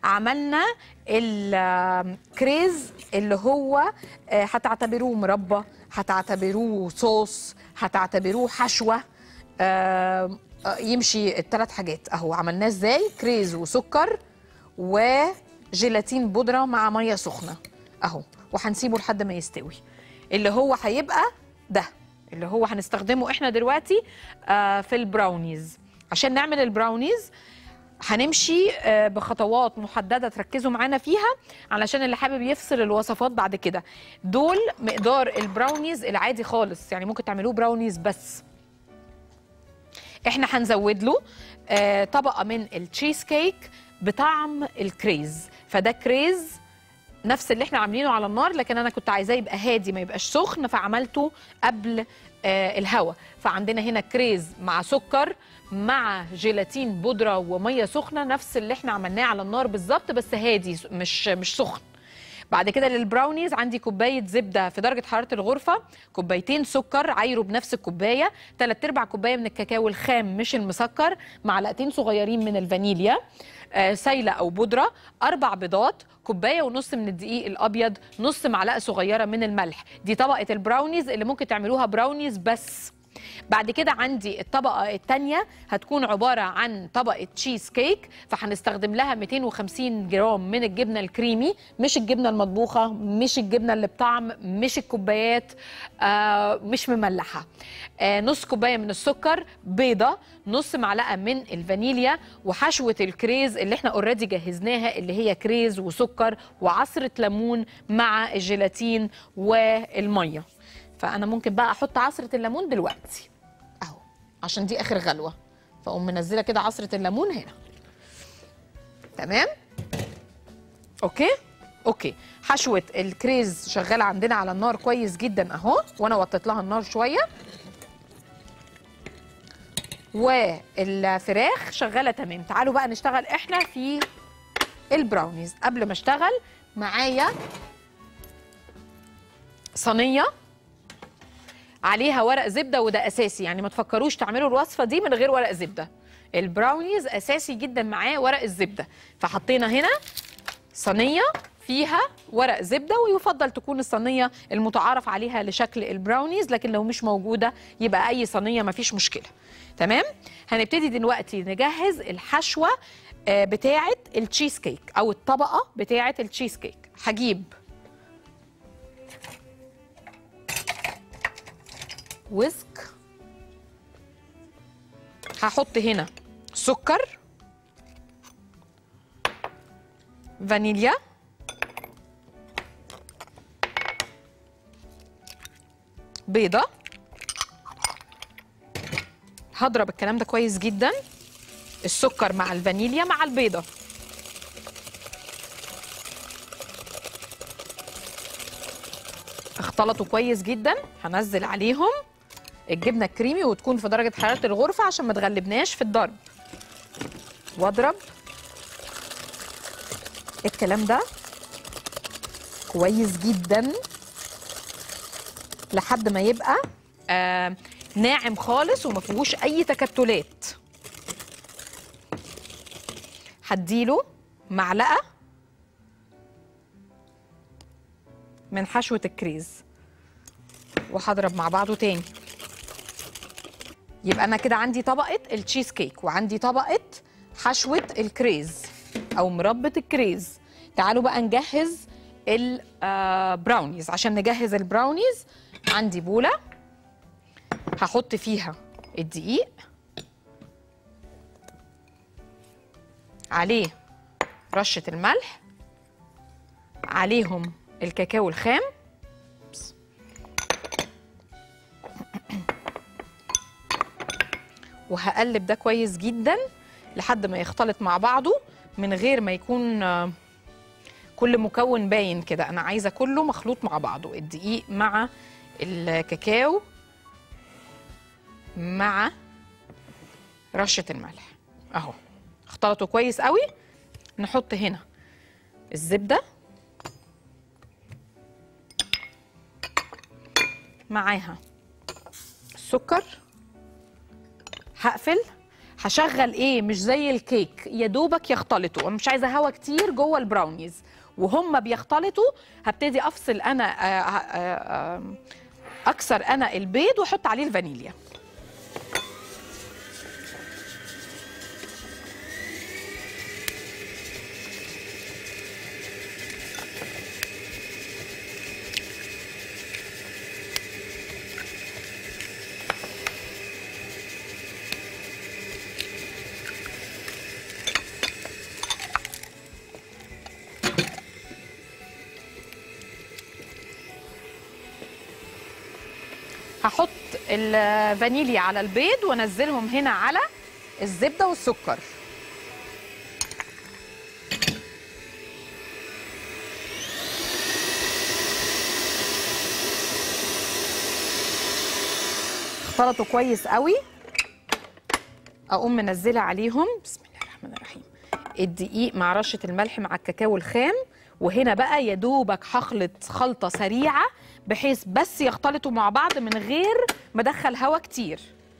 عملنا الكريز اللي هو آه، هتعتبروه مربى هتعتبروه صوص هتعتبروه حشوه آه، آه، يمشي الثلاث حاجات اهو عملناه ازاي كريز وسكر وجيلاتين بودره مع ميه سخنه اهو وهنسيبه لحد ما يستوي اللي هو هيبقى ده اللي هو هنستخدمه احنا دلوقتي آه، في البراونيز عشان نعمل البراونيز هنمشي آه، بخطوات محدده تركزوا معانا فيها علشان اللي حابب يفصل الوصفات بعد كده دول مقدار البراونيز العادي خالص يعني ممكن تعملوه براونيز بس احنا هنزود له آه، طبقه من التشيز كيك بطعم الكريز فده كريز نفس اللي احنا عاملينه على النار لكن انا كنت عايزاه يبقى هادي ما يبقاش سخن فعملته قبل آه الهواء فعندنا هنا كريز مع سكر مع جيلاتين بودره وميه سخنه نفس اللي احنا عملناه على النار بالظبط بس هادي مش مش سخن بعد كده للبراونيز عندي كوبايه زبده في درجه حراره الغرفه كوبايتين سكر عايروا بنفس الكوبايه ثلاث ارباع كوبايه من الكاكاو الخام مش المسكر معلقتين صغيرين من الفانيليا آه، سايله او بودره اربع بيضات كوبايه ونص من الدقيق الابيض نص معلقه صغيره من الملح دي طبقه البراونيز اللي ممكن تعملوها براونيز بس بعد كده عندي الطبقة التانية هتكون عبارة عن طبقة تشيز كيك فهنستخدم لها 250 جرام من الجبنة الكريمي مش الجبنة المطبوخة مش الجبنة اللي بطعم مش الكوبايات آه مش مملحة آه نص كوباية من السكر بيضة نص معلقة من الفانيليا وحشوة الكريز اللي احنا اوريدي جهزناها اللي هي كريز وسكر وعصرة ليمون مع الجيلاتين والمية فانا ممكن بقى احط عصره الليمون دلوقتي اهو عشان دي اخر غلوه فاقوم منزله كده عصره الليمون هنا تمام اوكي اوكي حشوه الكريز شغاله عندنا على النار كويس جدا اهو وانا وطيت لها النار شويه والفراخ شغاله تمام تعالوا بقى نشتغل احنا في البراونيز قبل ما اشتغل معايا صينيه عليها ورق زبده وده اساسي يعني ما تفكروش تعملوا الوصفه دي من غير ورق زبده البراونيز اساسي جدا معاه ورق الزبده فحطينا هنا صينيه فيها ورق زبده ويفضل تكون الصينيه المتعارف عليها لشكل البراونيز لكن لو مش موجوده يبقى اي صينيه ما فيش مشكله تمام هنبتدي دلوقتي نجهز الحشوه آه، بتاعه التشيز كيك او الطبقه بتاعه التشيز كيك هجيب ويسك هحط هنا سكر فانيليا بيضة هضرب الكلام ده كويس جدا السكر مع الفانيليا مع البيضة اختلطوا كويس جدا هنزل عليهم الجبنه الكريمي وتكون في درجه حراره الغرفه عشان ما تغلبناش في الضرب واضرب الكلام ده كويس جدا لحد ما يبقى آه ناعم خالص وما فيهوش اي تكتلات هديله معلقه من حشوه الكريز وهضرب مع بعضه تاني يبقى انا كده عندي طبقه التشيز كيك وعندي طبقه حشوه الكريز او مربى الكريز تعالوا بقى نجهز البراونيز عشان نجهز البراونيز عندي بوله هحط فيها الدقيق عليه رشه الملح عليهم الكاكاو الخام وهقلب ده كويس جدا لحد ما يختلط مع بعضه من غير ما يكون آه، كل مكون باين كده انا عايزه كله مخلوط مع بعضه الدقيق مع الكاكاو مع رشه الملح اهو اختلطوا كويس قوي نحط هنا الزبده معاها السكر هقفل هشغل ايه مش زي الكيك يا دوبك يختلطوا انا مش عايزه هوا كتير جوه البراونيز وهم بيختلطوا هبتدي افصل انا آه، آه، آه، اكسر انا البيض واحط عليه الفانيليا هحط الفانيليا على البيض وانزلهم هنا على الزبده والسكر اختلطوا كويس قوي اقوم منزله عليهم بسم الله الرحمن الرحيم الدقيق مع رشه الملح مع الكاكاو الخام وهنا بقى يا دوبك هخلط خلطه سريعه بحيث بس يختلطوا مع بعض من غير ما ادخل هوا كتير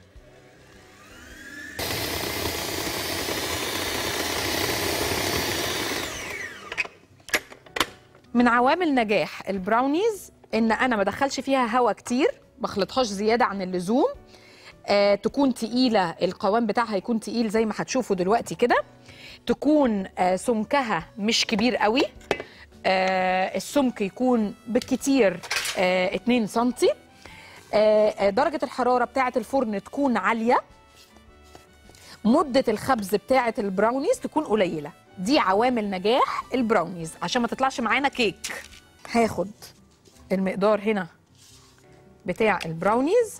من عوامل نجاح البراونيز ان انا ما ادخلش فيها هوا كتير ما اخلطهاش زياده عن اللزوم آه تكون تقيله القوام بتاعها يكون تقيل زي ما هتشوفوا دلوقتي كده تكون آه سمكها مش كبير قوي آه السمك يكون بالكتير آه 2 سم آه درجه الحراره بتاعه الفرن تكون عاليه مده الخبز بتاعه البراونيز تكون قليله دي عوامل نجاح البراونيز عشان ما تطلعش معانا كيك هاخد المقدار هنا بتاع البراونيز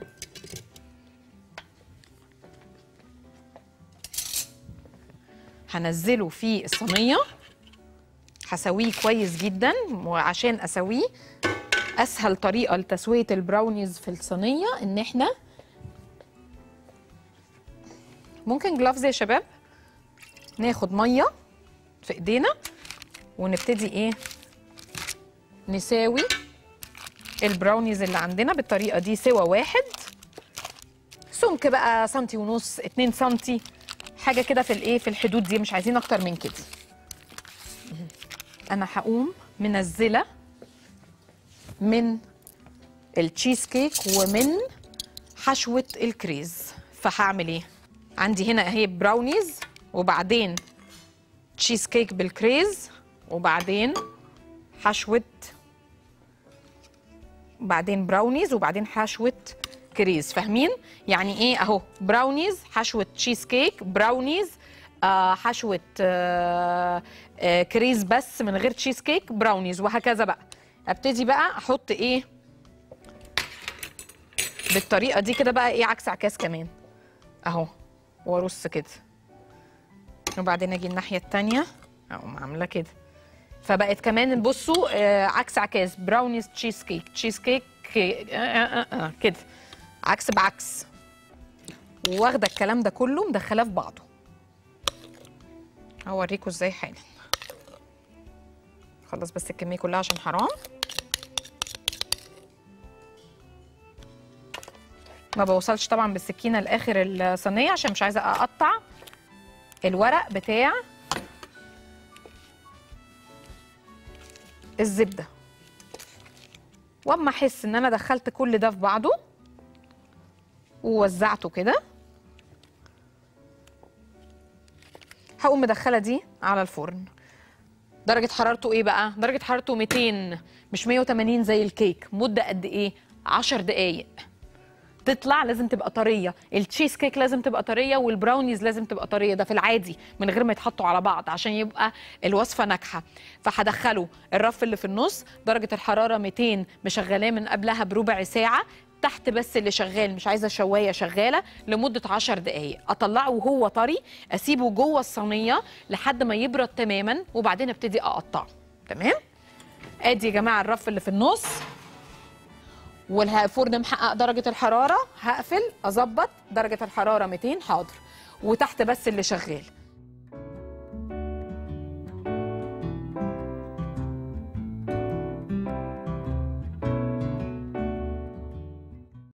هنزله في الصينيه هسويه كويس جدا وعشان اسويه اسهل طريقه لتسويه البراونيز في الصينيه ان احنا ممكن جلافز يا شباب ناخد ميه في ايدينا ونبتدي ايه نساوي البراونيز اللي عندنا بالطريقه دي سوا واحد سمك بقى سنتي ونص اتنين سنتي حاجه كده في الايه في الحدود دي مش عايزين اكتر من كده انا هقوم منزله من التشيز كيك ومن حشوه الكريز فهعمل ايه عندي هنا اهي براونيز وبعدين تشيز كيك بالكريز وبعدين حشوه بعدين براونيز وبعدين حشوه كريز فاهمين يعني ايه اهو براونيز حشوه تشيز كيك براونيز آه حشوه آه آه كريز بس من غير تشيز كيك براونيز وهكذا بقى ابتدي بقى احط ايه بالطريقه دي كده بقى ايه عكس عكاس كمان اهو وارص كده وبعدين اجي الناحيه التانية اقوم عامله كده فبقت كمان بصوا آه عكس عكاس براونيز تشيز كيك تشيز كيك آه آه آه آه كده عكس بعكس واخده الكلام ده كله مدخلاه في بعضه هوريكم ازاي حالا خلص بس الكميه كلها عشان حرام ما بوصلش طبعا بالسكينه لاخر الصينيه عشان مش عايزه اقطع الورق بتاع الزبده واما احس ان انا دخلت كل ده في بعضه ووزعته كده هقوم مدخله دي على الفرن درجه حرارته ايه بقى درجه حرارته 200 مش 180 زي الكيك مده قد ايه 10 دقايق تطلع لازم تبقى طريه التشيز كيك لازم تبقى طريه والبراونيز لازم تبقى طريه ده في العادي من غير ما يتحطوا على بعض عشان يبقى الوصفه ناجحه فهدخله الرف اللي في النص درجه الحراره 200 مشغلاه من قبلها بربع ساعه تحت بس اللي شغال مش عايزه شوايه شغاله لمده 10 دقائق اطلعه وهو طري اسيبه جوه الصينيه لحد ما يبرد تماما وبعدين ابتدي اقطعه تمام ادي يا جماعه الرف اللي في النص والفرن محقق درجه الحراره هقفل اظبط درجه الحراره 200 حاضر وتحت بس اللي شغال